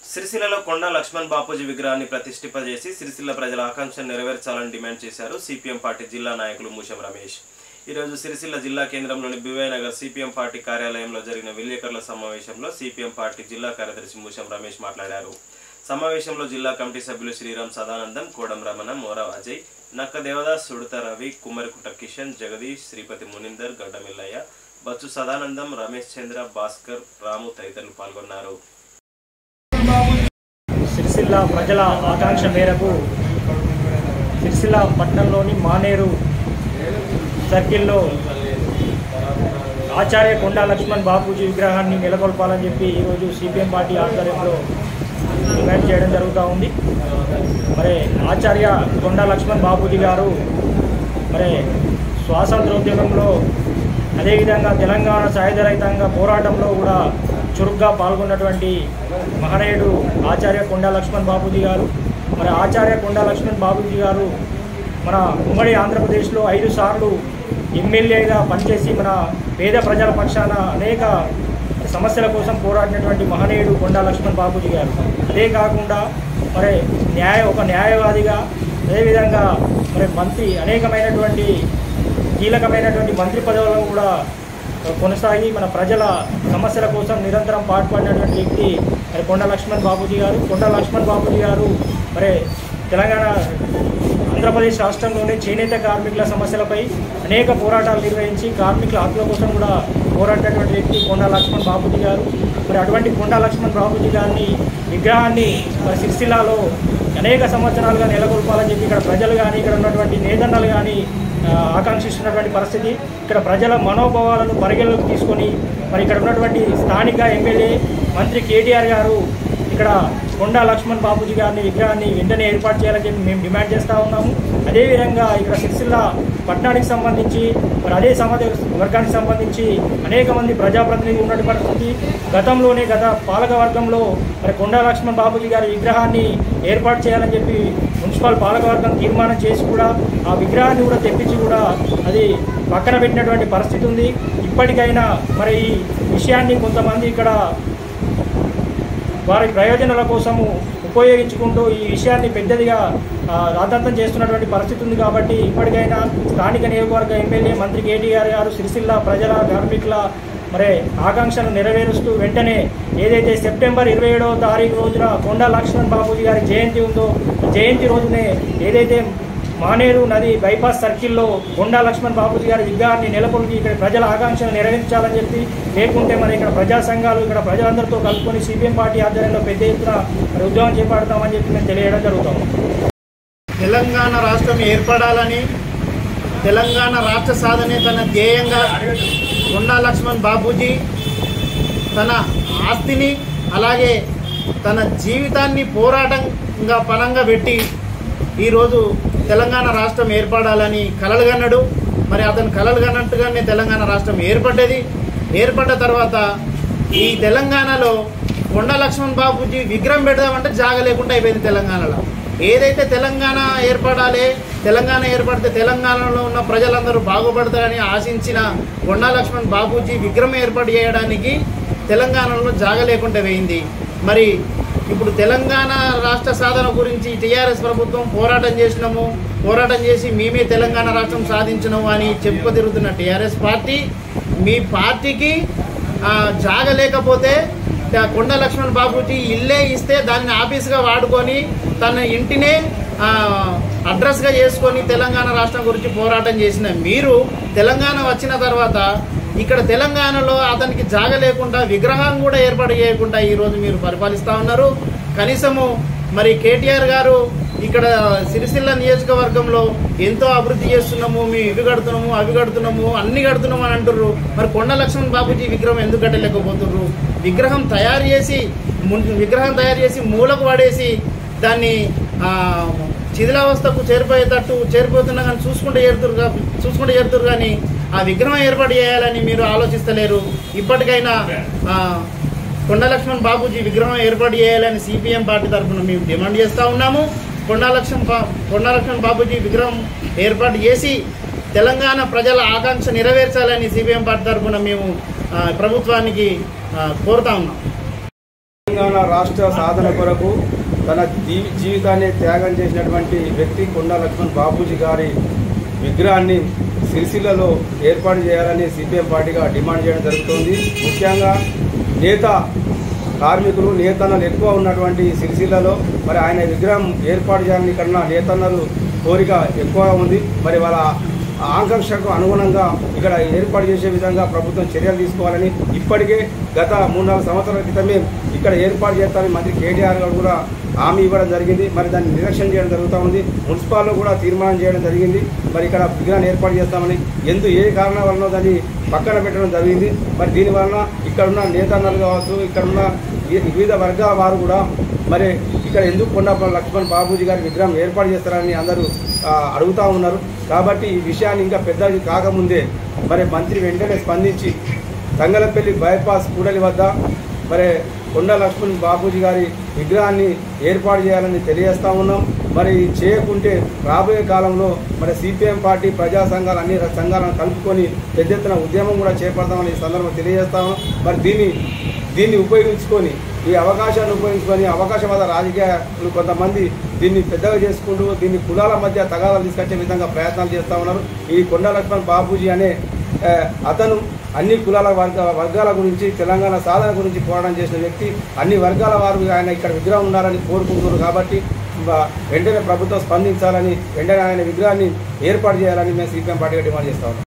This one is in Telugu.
సిరిసిల్లలో కొండా లక్ష్మణ్ బాపూజీ విగ్రహాన్ని ప్రతిష్ఠింపజేసి సిరిసిల్ల ప్రజల ఆకాంక్షను నెరవేర్చాలని డిమాండ్ చేశారు సిపిఎం పార్టీ జిల్లా నాయకులు మూషం రమేష్ ఈరోజు సిరిసిల్ల జిల్లా కేంద్రంలోని బివై నగర్ సిపిఎం పార్టీ కార్యాలయంలో జరిగిన విలేకరుల సమావేశంలో సిపిఎం పార్టీ జిల్లా కార్యదర్శి మూషం రమేష్ మాట్లాడారు సమావేశంలో జిల్లా కమిటీ సభ్యులు శ్రీరామ్ సదానందం కోడం రమణ మోరా అజయ్ నక్క దేవదాస్ సుడత రవి కుమ్మరికుట కిషన్ జగదీష్ శ్రీపతి మునిందర్ గడ్డమిల్లయ్య బచ్చు సదానందం రమేష్ చంద్ర భాస్కర్ రాము తదితరులు పాల్గొన్నారు సిరిసిల్ల ప్రజల ఆకాంక్ష మేరకు సిరిసిల్ల పట్టణంలోని మానేరు సర్కిల్లో ఆచార్య కొండా లక్ష్మణ్ బాపూజీ విగ్రహాన్ని నెలకొల్పాలని చెప్పి ఈరోజు సిపిఎం పార్టీ ఆధ్వర్యంలో డిమాండ్ చేయడం జరుగుతూ ఉంది మరి ఆచార్య కొండా లక్ష్మణ్ బాపూజీ గారు మరి స్వాతంత్రోద్యమంలో అదేవిధంగా తెలంగాణ సాయుధ రైతాంగ పోరాటంలో కూడా చురుగ్గా పాల్గొన్నటువంటి మహనీయుడు ఆచార్య కొండా లక్ష్మణ్ బాపూజీ గారు మరి ఆచార్య కొండా లక్ష్మణ్ బాపూజీ గారు మన ఉమ్మడి ఆంధ్రప్రదేశ్లో ఐదు సార్లు ఎమ్మెల్యేగా పనిచేసి మన పేద ప్రజల పక్షాన అనేక సమస్యల కోసం పోరాడినటువంటి మహనీయుడు కొండా లక్ష్మణ్ బాపూజీ గారు అదే కాకుండా మరి న్యాయ ఒక న్యాయవాదిగా అదేవిధంగా మరి మంత్రి అనేకమైనటువంటి కీలకమైనటువంటి మంత్రి పదవులను కూడా కొనసాగి మన ప్రజల సమస్యల కోసం నిరంతరం పాటుపడినటువంటి వ్యక్తి మరి కొండ లక్ష్మణ్ బాబూజీ గారు కొండ లక్ష్మణ్ బాబూజీ గారు మరి తెలంగాణ ఆంధ్రప్రదేశ్ రాష్ట్రంలోనే చేనేత కార్మికుల సమస్యలపై అనేక పోరాటాలు నిర్వహించి కార్మికుల హక్కుల కోసం కూడా పోరాడినటువంటి వ్యక్తి కొండా లక్ష్మణ్ బాబూజీ గారు మరి అటువంటి కొండా లక్ష్మణ్ బాబూజీ గారిని విగ్రహాన్ని మరి సిరిసిల్లాలో అనేక సంవత్సరాలుగా నెలకొల్పాలని చెప్పి ఇక్కడ ప్రజలు కానీ ఇక్కడ ఉన్నటువంటి నేతన్నలు కానీ ఆ, ఆకాంక్షిస్తున్నటువంటి పరిస్థితి ఇక్కడ ప్రజల మనోభావాలను పరిగణలోకి తీసుకొని మరి ఇక్కడ ఉన్నటువంటి స్థానిక ఎమ్మెల్యే మంత్రి కేటీఆర్ గారు ఇక్కడ కొండా లక్ష్మణ్ బాబూజీ గారిని విగ్రహాన్ని వెంటనే ఏర్పాటు చేయాలని చెప్పి మేము డిమాండ్ చేస్తూ ఉన్నాము అదేవిధంగా ఇక్కడ సిరిసిల్ల పట్టణానికి సంబంధించి మరి అదే సమాజ వర్గానికి సంబంధించి అనేక మంది ప్రజాప్రతినిధులు ఉన్నటువంటి పరిస్థితి గతంలోనే గత పాలక వర్గంలో మరి కొండా లక్ష్మణ్ బాబూజీ గారి విగ్రహాన్ని ఏర్పాటు చేయాలని చెప్పి మున్సిపల్ పాలకవర్గం తీర్మానం చేసి కూడా ఆ విగ్రహాన్ని కూడా తెప్పించి కూడా అది పక్కన పెట్టినటువంటి పరిస్థితి ఉంది ఇప్పటికైనా మరి ఈ విషయాన్ని కొంతమంది ఇక్కడ వారి ప్రయోజనాల కోసము ఉపయోగించుకుంటూ ఈ విషయాన్ని పెద్దదిగా ఆ, రాద్ధాంతం చేస్తున్నటువంటి పరిస్థితి ఉంది కాబట్టి ఇప్పటికైనా స్థానిక నియోజకవర్గ ఎమ్మెల్యే మంత్రి కేటీఆర్ గారు సిరిసిల్ల ప్రజల కార్మికుల మరి ఆకాంక్షను నెరవేరుస్తూ వెంటనే ఏదైతే సెప్టెంబర్ ఇరవై ఏడవ తారీఖు రోజున కొండా లక్ష్మణ్ బాబూజీ గారి జయంతి ఉందో జయంతి రోజునే ఏదైతే మానేరు నది బైపాస్ సర్కిల్లో కొండా లక్ష్మణ్ బాబూజీ గారి విగ్రహాన్ని నెలకొల్పి ఇక్కడ ప్రజల ఆకాంక్షను నెరవేర్చాలని చెప్పి లేకుంటే మరి ఇక్కడ ప్రజా సంఘాలు ఇక్కడ ప్రజలందరితో కలుపుకొని సిపిఎం పార్టీ ఆధ్వర్యంలో పెద్ద ఎత్తున మరి ఉద్యమం చేపడతామని చెప్పి మేము తెలియడం జరుగుతాం తెలంగాణ రాష్ట్రం ఏర్పడాలని తెలంగాణ రాష్ట్ర సాధనే తన ధ్యేయంగా కొండా లక్ష్మణ్ బాబూజీ తన ఆస్తిని అలాగే తన జీవితాన్ని పోరాటంగా పనంగా పెట్టి ఈరోజు తెలంగాణ రాష్ట్రం ఏర్పడాలని కలలుగన్నాడు మరి అతను కలలుగన్నట్టుగానే తెలంగాణ రాష్ట్రం ఏర్పడ్డది ఏర్పడ్డ తర్వాత ఈ తెలంగాణలో కొండ లక్ష్మణ్ బాబూజీ విగ్రహం పెడదామంటే జాగ లేకుండా అయిపోయింది తెలంగాణలో ఏదైతే తెలంగాణ ఏర్పడాలి తెలంగాణ ఏర్పడితే తెలంగాణలో ఉన్న ప్రజలందరూ బాగుపడతారని ఆశించిన కొండా లక్ష్మణ్ బాబూజీ విగ్రహం ఏర్పాటు చేయడానికి తెలంగాణలో జాగ లేకుండా పోయింది మరి ఇప్పుడు తెలంగాణ రాష్ట్ర సాధన గురించి టీఆర్ఎస్ ప్రభుత్వం పోరాటం చేసినాము పోరాటం చేసి మేమే తెలంగాణ రాష్ట్రం సాధించినాము అని చెప్పుకు తిరుగుతున్న టీఆర్ఎస్ పార్టీ మీ పార్టీకి ఆ, జాగ లేకపోతే ఆ కొండ లక్ష్మణ్ బాబుజీ ఇల్లే ఇస్తే దాన్ని ఆఫీస్గా వాడుకొని తన ఇంటినే ఆ, అడ్రస్గా చేసుకొని తెలంగాణ రాష్ట్రం గురించి పోరాటం చేసిన మీరు తెలంగాణ వచ్చిన తర్వాత ఇక్కడ తెలంగాణలో అతనికి జాగ లేకుండా విగ్రహం కూడా ఏర్పాటు చేయకుండా ఈరోజు మీరు పరిపాలిస్తూ ఉన్నారు కనీసము మరి కేటీఆర్ గారు ఇక్కడ సిరిసిల్ల నియోజకవర్గంలో ఎంతో అభివృద్ధి చేస్తున్నాము మేము ఇవి కడుతున్నాము అవి కడుతున్నాము అన్ని కడుతున్నాము అని అంటుర్రు మరి కొండ లక్ష్మణ్ బాబుజీ విగ్రహం ఎందుకు కట్టలేకపోతుర్రు విగ్రహం తయారు చేసి ము- విగ్రహం తయారు చేసి మూలకు పడేసి దాన్ని ఆ, శిథిలావస్థకు చేరిపోయేటట్టు చేరిపోతున్నా కానీ చూసుకుంటూ చేరుతురు కా- చూసుకుంటూ చేరుతురు కానీ ఆ విగ్రహం ఏర్పాటు చేయాలని మీరు ఆలోచిస్తలేరు ఇప్పటికైనా ఆ, కొండ లక్ష్మణ్ బాబూజీ విగ్రహం ఏర్పాటు చేయాలని సిపిఎం పార్టీ తరఫున మేము డిమాండ్ చేస్తూ ఉన్నాము కొండా లక్ష్మణ్ బా కొండా లక్ష్మణ్ బాబూజీ విగ్రహం ఏర్పాటు చేసి తెలంగాణ ప్రజల ఆకాంక్ష నెరవేర్చాలని సిపిఎం పార్టీ తరఫున మేము ఆ, ప్రభుత్వానికి ఆ, కోరుతా ఉన్నాం తెలంగాణ రాష్ట్ర సాధన కొరకు తన జీ- జీవితాన్ని త్యాగం చేసినటువంటి వ్యక్తి కొండా లక్ష్మణ్ బాపూజీ గారి విగ్రహాన్ని సిరిసిల్లలో ఏర్పాటు చేయాలని సిపిఎం పార్టీగా డిమాండ్ చేయడం జరుగుతోంది ముఖ్యంగా నేత కార్మికులు నేతన్నలు ఎక్కువ ఉన్నటువంటి సిరిసిల్లలో మరి ఆయన విగ్రహం ఏర్పాటు చేయాలని కన్నా నేతన్నలు కోరిక ఎక్కువగా ఉంది మరి వాళ్ళ ఆకాంక్షకు అనుగుణంగా ఇక్కడ ఏర్పాటు చేసే విధంగా ప్రభుత్వం చర్యలు తీసుకోవాలని ఇప్పటికే గత మూడు నాలుగు సంవత్సరాల క్రితమే ఇక్కడ ఏర్పాటు చేస్తారని మంత్రి కేటీఆర్ గారు కూడా హామీ ఇవ్వడం జరిగింది మరి దాన్ని నిరీక్షణ చేయడం జరుగుతూ ఉంది మున్సిపాల్లో కూడా తీర్మానం చేయడం జరిగింది మరి ఇక్కడ విగ్రహాన్ని ఏర్పాటు చేస్తామని ఎందు ఏ కారణం వలన దాన్ని పక్కన పెట్టడం జరిగింది మరి దీని వలన ఇక్కడున్న నేతన్నలు కావచ్చు ఇక్కడున్న వి- వివిధ వర్గాల వారు కూడా మరి ఇక్కడ ఎందుకు కొండాపల్లి లక్ష్మణ్ బాబూజీ గారి విగ్రహం ఏర్పాటు చేస్తారని అందరూ ఆ, అడుగుతా ఉన్నారు కాబట్టి ఈ విషయాన్ని ఇంకా పెద్దది కాకముందే మరి మంత్రి వెంటనే స్పందించి తంగలపల్లి బైపాస్ కూడలి వద్ద మరి కొండ లక్ష్మణ్ బాపూజీ గారి విగ్రహాన్ని ఏర్పాటు చేయాలని తెలియజేస్తా ఉన్నాం మరి ఇది చేయకుంటే రాబోయే కాలంలో మరి సిపిఎం పార్టీ ప్రజా సంఘాలు అన్ని సంఘాలను కలుపుకొని పెద్ద ఎత్తున ఉద్యమం కూడా చేపడతామని ఈ సందర్భంగా తెలియజేస్తాము మరి దీన్ని దీన్ని ఉపయోగించుకొని ఈ అవకాశాన్ని ఉపయోగించుకొని అవకాశవాద రాజకీయాలు కొంతమంది దీన్ని పెద్దగా చేసుకుంటూ దీన్ని కులాల మధ్య తగాదాలు తీసుకొచ్చే విధంగా ప్రయత్నాలు చేస్తూ ఉన్నారు ఈ కొండ లక్ష్మణ్ బాపూజీ అనే ఆ, అతను అన్ని కులాల వర్గ వర్గాల గురించి తెలంగాణ సాధన గురించి పోరాటం చేసిన వ్యక్తి అన్ని వర్గాల వారు ఆయన ఇక్కడ విగ్రహం ఉండాలని కోరుకుంటున్నారు కాబట్టి బ- వెంటనే ప్రభుత్వం స్పందించాలని వెంటనే ఆయన విగ్రహాన్ని ఏర్పాటు చేయాలని మేము సిపిఎం పార్టీగా డిమాండ్ చేస్తా ఉన్నాం